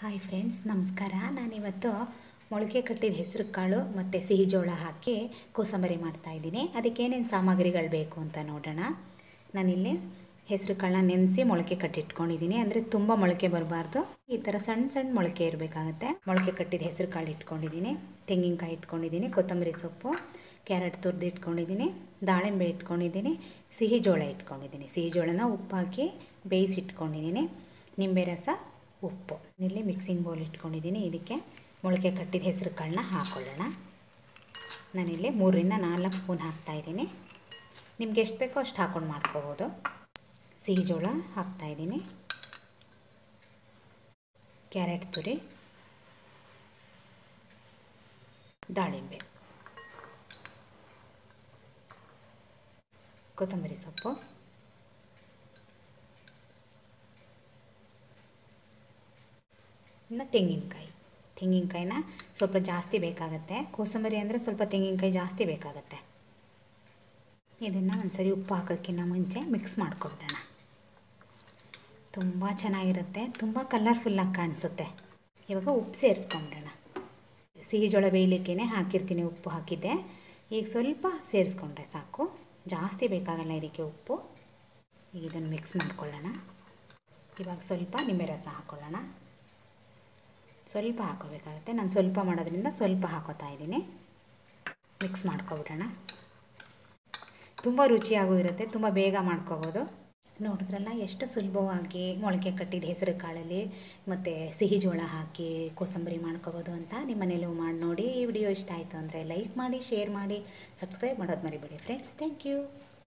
hi friends ನಮಸ್ಕಾರ ನಾನಿವತ್ತು ಮೊಳಕೆ ಕಟ್ಟಿದ ಹೆಸರು ಕಾಳು ಮತ್ತು ಸಿಹಿ ಜೋಳ ಹಾಕಿ ಕೋಸಂಬರಿ ಮಾಡ್ತಾಯಿದ್ದೀನಿ ಅದಕ್ಕೆ ಏನೇನು ಸಾಮಗ್ರಿಗಳು ಬೇಕು ಅಂತ ನೋಡೋಣ ನಾನಿಲ್ಲಿ ಹೆಸರು ಕಾಳನ್ನ ನೆನೆಸಿ ಮೊಳಕೆ ಕಟ್ಟಿಟ್ಕೊಂಡಿದ್ದೀನಿ ಅಂದರೆ ತುಂಬ ಮೊಳಕೆ ಬರಬಾರ್ದು ಈ ಥರ ಸಣ್ಣ ಸಣ್ಣ ಮೊಳಕೆ ಇರಬೇಕಾಗತ್ತೆ ಮೊಳಕೆ ಕಟ್ಟಿದ ಹೆಸರು ಕಾಳು ಇಟ್ಕೊಂಡಿದ್ದೀನಿ ತೆಂಗಿನಕಾಯಿ ಇಟ್ಕೊಂಡಿದ್ದೀನಿ ಕೊತ್ತಂಬರಿ ಸೊಪ್ಪು ಕ್ಯಾರೆಟ್ ತುರಿದು ಇಟ್ಕೊಂಡಿದ್ದೀನಿ ದಾಳಿಂಬೆ ಇಟ್ಕೊಂಡಿದ್ದೀನಿ ಸಿಹಿ ಜೋಳ ಇಟ್ಕೊಂಡಿದ್ದೀನಿ ಸಿಹಿ ಜೋಳನ ಉಪ್ಪು ಹಾಕಿ ಬೇಯಿಸಿ ಇಟ್ಕೊಂಡಿದ್ದೀನಿ ನಿಂಬೆ ರಸ ಉಪ್ಪು ಇಲ್ಲಿ ಮಿಕ್ಸಿಂಗ್ ಬೌಲ್ ಇಟ್ಕೊಂಡಿದ್ದೀನಿ ಇದಕ್ಕೆ ಮೊಳಕೆ ಕಟ್ಟಿದ ಹೆಸರು ಕಾಳನ್ನ ಹಾಕ್ಕೊಳ್ಳೋಣ ನಾನಿಲ್ಲಿ ಮೂರರಿಂದ ನಾಲ್ಕು ಸ್ಪೂನ್ ಹಾಕ್ತಾಯಿದ್ದೀನಿ ನಿಮ್ಗೆ ಎಷ್ಟು ಬೇಕೋ ಅಷ್ಟು ಹಾಕ್ಕೊಂಡು ಮಾಡ್ಕೋಬೋದು ಸಿಹಿ ಜೋಳ ಹಾಕ್ತಾಯಿದ್ದೀನಿ ಕ್ಯಾರೆಟ್ ತುರಿ ದಾಳಿಂಬೆ ಕೊತ್ತಂಬರಿ ಸೊಪ್ಪು ಇನ್ನು ತೆಂಗಿನಕಾಯಿ ತೆಂಗಿನಕಾಯಿನ ಸ್ವಲ್ಪ ಜಾಸ್ತಿ ಬೇಕಾಗತ್ತೆ ಕೋಸಂಬರಿ ಅಂದರೆ ಸ್ವಲ್ಪ ತೆಂಗಿನಕಾಯಿ ಜಾಸ್ತಿ ಬೇಕಾಗತ್ತೆ ಇದನ್ನು ಒಂದ್ಸರಿ ಉಪ್ಪು ಹಾಕೋಕ್ಕಿಂತ ಮುಂಚೆ ಮಿಕ್ಸ್ ಮಾಡ್ಕೊಬಿಡೋಣ ತುಂಬ ಚೆನ್ನಾಗಿರುತ್ತೆ ತುಂಬ ಕಲರ್ಫುಲ್ಲಾಗಿ ಕಾಣಿಸುತ್ತೆ ಇವಾಗ ಉಪ್ಪು ಸೇರಿಸ್ಕೊಂಬಿಡೋಣ ಸಿಹಿ ಜೋಳ ಬೇಯಲಿಕ್ಕೇ ಹಾಕಿರ್ತೀನಿ ಉಪ್ಪು ಹಾಕಿದ್ದೆ ಈಗ ಸ್ವಲ್ಪ ಸೇರಿಸ್ಕೊಂಡ್ರೆ ಸಾಕು ಜಾಸ್ತಿ ಬೇಕಾಗಲ್ಲ ಇದಕ್ಕೆ ಉಪ್ಪು ಈಗ ಇದನ್ನು ಮಿಕ್ಸ್ ಮಾಡ್ಕೊಳ್ಳೋಣ ಇವಾಗ ಸ್ವಲ್ಪ ನಿಂಬೆ ರಸ ಹಾಕ್ಕೊಳ್ಳೋಣ ಸ್ವಲ್ಪ ಹಾಕೋಬೇಕಾಗುತ್ತೆ ನಾನು ಸ್ವಲ್ಪ ಮಾಡೋದ್ರಿಂದ ಸ್ವಲ್ಪ ಹಾಕೋತಾ ಇದ್ದೀನಿ ಮಿಕ್ಸ್ ಮಾಡ್ಕೊಬಿಡೋಣ ತುಂಬ ರುಚಿಯಾಗೂ ಇರುತ್ತೆ ತುಂಬ ಬೇಗ ಮಾಡ್ಕೋಬೋದು ನೋಡಿದ್ರಲ್ಲ ಎಷ್ಟು ಸುಲಭವಾಗಿ ಮೊಳಕೆ ಕಟ್ಟಿದ ಹೆಸರು ಕಾಳಲ್ಲಿ ಮತ್ತು ಸಿಹಿ ಜೋಳ ಹಾಕಿ ಕೋಸಂಬರಿ ಮಾಡ್ಕೋಬೋದು ಅಂತ ನಿಮ್ಮ ಮನೇಲೂ ಮಾಡಿ ನೋಡಿ ಈ ವಿಡಿಯೋ ಇಷ್ಟ ಆಯಿತು ಅಂದರೆ ಲೈಕ್ ಮಾಡಿ ಶೇರ್ ಮಾಡಿ ಸಬ್ಸ್ಕ್ರೈಬ್ ಮಾಡೋದು ಮರಿಬೇಡಿ ಫ್ರೆಂಡ್ಸ್ ಥ್ಯಾಂಕ್ ಯು